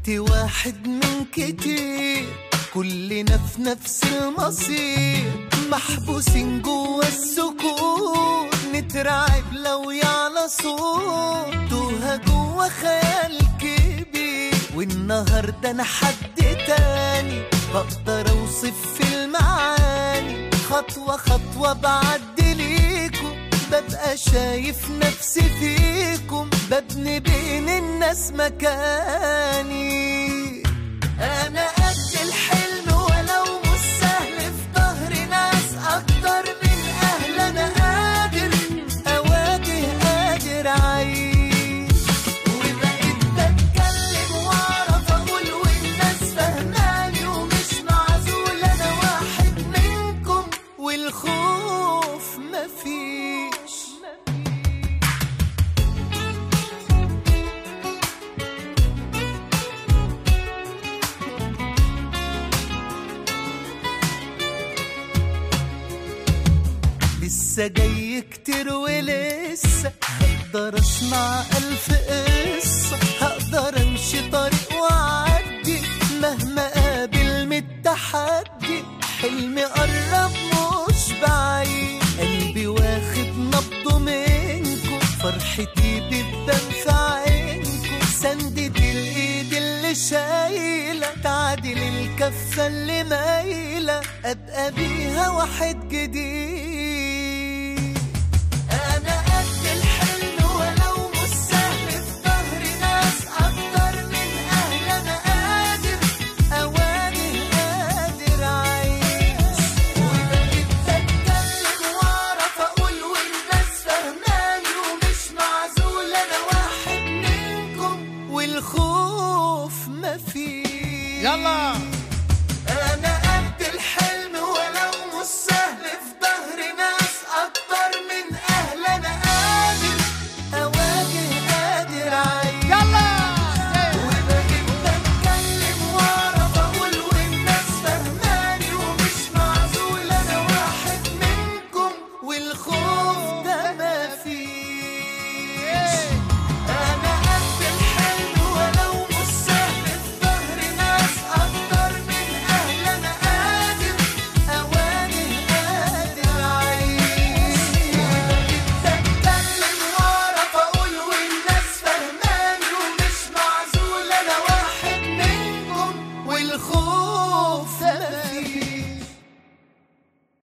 انت واحد من كتير كلنا في نفس المصير محبوسين جوا السكوت نترعب لو يعلى صوت توها جوا خيال كبير والنهارده انا حد تاني بقدر اوصف في المعاني خطوة خطوة بعدي ليكم ببقى شايف نفسي فيكم ببني بين الناس مكاني انا قد الحلم ولو مش سهل في ظهر ناس اكتر من اهل انا قادر اواجه قادر اعيش وبقيت بتكلم واعرف اقول والناس فهماني ومش معزول انا واحد منكم والخوف مفيش لسه جاي كتير ولسه هقدر اسمع الف قصة هقدر امشي طريق واعدي مهما قابل من التحدي حلمي قرب مش بعيد قلبي واخد نبضه منكم فرحتي بتبان في عينكم سندة الايد اللي شايلة تعدل الكفة اللي مايلة ابقى بيها واحد جديد انا قد الحلم ولو مش سهل في ظهر ناس اكتر من اهل انا قادر اواجه قادر اعيش وبقيت بتكلم واعرف اقول والناس فهماني ومش معزول انا واحد منكم والخوف مفيش يلا